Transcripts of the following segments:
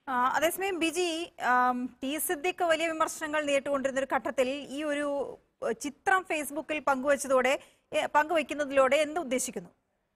ആ, അതേസമയം ബിജി ആം, ടി സിദ്ദിഖ് വലിയ വിമർശനങ്ങൾ നേരിട്ടുകൊണ്ടിരുന്ന ഒരു ഘട്ടത്തിൽ ഈ ഒരു ഏഹ്, ചിത്രം ഫേസ്ബുക്കിൽ പങ്കുവച്ചതോടെ ഏഹ്, പങ്കുവയ്ക്കുന്നതിലൂടെ എന്ത് ഉദ്ദേശിക്കുന്നു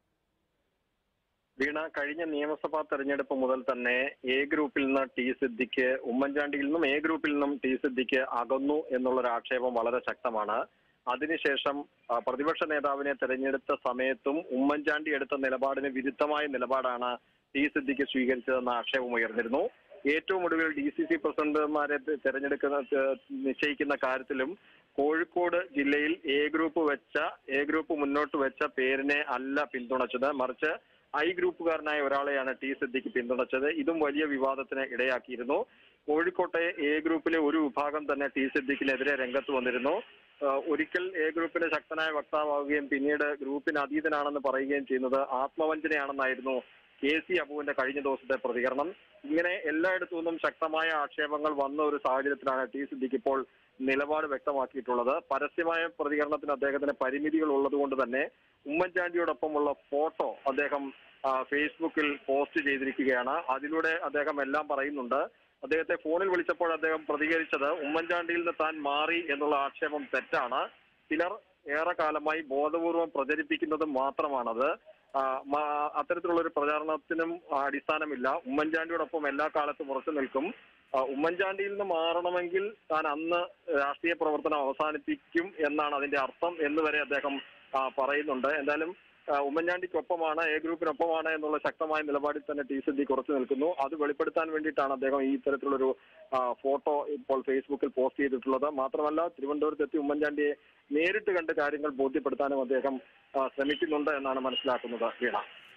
വീണ കഴിഞ്ഞ നിയമസഭാ തെരഞ്ഞെടുപ്പ് മുതൽ തന്നെ എ ഗ്രൂപ്പിൽ നിന്ന് ടി സിദ്ദിഖ് ഉമ്മൻചാണ്ടിയിൽ നിന്നും എ ഗ്രൂപ്പിൽ നിന്നും ടി സിദ്ദിഖ് അകന്നു എന്നുള്ളൊരു ആക്ഷേപം വളരെ ശക്തമാണ് അതിനുശേഷം ആ, പ്രതിപക്ഷ നേതാവിനെ തെരഞ്ഞെടുത്ത സമയത്തും ഉമ്മൻചാണ്ടി എടുത്ത നിലപാടിന് വിരുദ്ധമായ നിലപാടാണ് ടി സിദ്ദിഖ് സ്വീകരിച്ചതെന്ന ആക്ഷേപം ഉയർന്നിരുന്നു ഏറ്റവും ഒടുവിൽ ഡി സി സി പ്രസിഡന്റുമാരെ തെ- തെരഞ്ഞെടുക്കുന്ന തെ- നിശ്ചയിക്കുന്ന കാര്യത്തിലും കോഴിക്കോട് ജില്ലയിൽ എ ഗ്രൂപ്പ് വെച്ച എ ഗ്രൂപ്പ് മുന്നോട്ട് വെച്ച പേരിനെ അല്ല പിന്തുണച്ചത് മറിച്ച് ഐ ഗ്രൂപ്പുകാരനായ ഒരാളെയാണ് ടി സിദ്ദിഖ് പിന്തുണച്ചത് ഇതും വലിയ വിവാദത്തിന് ഇടയാക്കിയിരുന്നു കോഴിക്കോട്ടെ എ ഗ്രൂപ്പിലെ ഒരു വിഭാഗം തന്നെ ടി സിദ്ദിഖിനെതിരെ രംഗത്ത് വന്നിരുന്നു ആഹ് ഒരിക്കൽ എ ഗ്രൂപ്പിന്റെ ശക്തനായ വക്താവുകയും പിന്നീട് ഗ്രൂപ്പിന് അതീതനാണെന്ന് പറയുകയും ചെയ്യുന്നത് ആത്മവഞ്ചനയാണെന്നായിരുന്നു കെ സി അബുവിന്റെ കഴിഞ്ഞ ദിവസത്തെ പ്രതികരണം ഇങ്ങനെ എല്ലായിടത്തു നിന്നും ശക്തമായ ആക്ഷേപങ്ങൾ വന്ന ഒരു സാഹചര്യത്തിലാണ് ടി സിദ്ദിഖ് ഇപ്പോൾ നിലപാട് വ്യക്തമാക്കിയിട്ടുള്ളത് പരസ്യമായ പ്രതികരണത്തിന് അദ്ദേഹത്തിന് പരിമിതികൾ ഉള്ളതുകൊണ്ട് തന്നെ ഉമ്മൻചാണ്ടിയോടൊപ്പമുള്ള ഫോട്ടോ അദ്ദേഹം ആ, ഫേസ്ബുക്കിൽ പോസ്റ്റ് ചെയ്തിരിക്കുകയാണ് അതിലൂടെ അദ്ദേഹം എല്ലാം പറയുന്നുണ്ട് അദ്ദേഹത്തെ ഫോണിൽ വിളിച്ചപ്പോൾ അദ്ദേഹം പ്രതികരിച്ചത് ഉമ്മൻചാണ്ടിയിൽ നിന്ന് താൻ മാറി എന്നുള്ള ആക്ഷേപം തെറ്റാണ് ചിലർ ഏറെ കാലമായി ബോധപൂർവം പ്രചരിപ്പിക്കുന്നത് മാത്രമാണത് ആ, മ- അത്തരത്തിലുള്ള ഒരു പ്രചാരണത്തിനും അടിസ്ഥാനമില്ല ഉമ്മൻചാണ്ടിയോടൊപ്പം എല്ലാ കാലത്തും ഉറച്ചു നിൽക്കും ആ, ഉമ്മൻചാണ്ടിയിൽ നിന്ന് മാറണമെങ്കിൽ താൻ അന്ന് രാഷ്ട്രീയ പ്രവർത്തനം അവസാനിപ്പിക്കും എന്നാണ് അതിന്റെ അർത്ഥം എന്ന് വരെ അദ്ദേഹം ആ, പറയുന്നുണ്ട് എന്തായാലും ആ, ഉമ്മൻചാണ്ടിക്കൊപ്പമാണ് എ ഗ്രൂപ്പിനൊപ്പമാണ് എന്നുള്ള ശക്തമായ നിലപാടിൽ തന്നെ ടി സിദ്ദീഖ് ഉറച്ചു നിൽക്കുന്നു അത് വെളിപ്പെടുത്താൻ വേണ്ടിയിട്ടാണ് അദ്ദേഹം ഈ തരത്തിലുള്ളൊരു ആ, ഫോട്ടോ ഇപ്പോൾ ഫേസ്ബുക്കിൽ പോസ്റ്റ് ചെയ്തിട്ടുള്ളത് മാത്രമല്ല തിരുവനന്തപുരത്ത് എത്തി ഉമ്മൻചാണ്ടിയെ നേരിട്ട് കണ്ട് കാര്യങ്ങൾ ബോധ്യപ്പെടുത്താനും അദ്ദേഹം ആ, ശ്രമിക്കുന്നുണ്ട് എന്നാണ് മനസ്സിലാക്കുന്നത് വീണ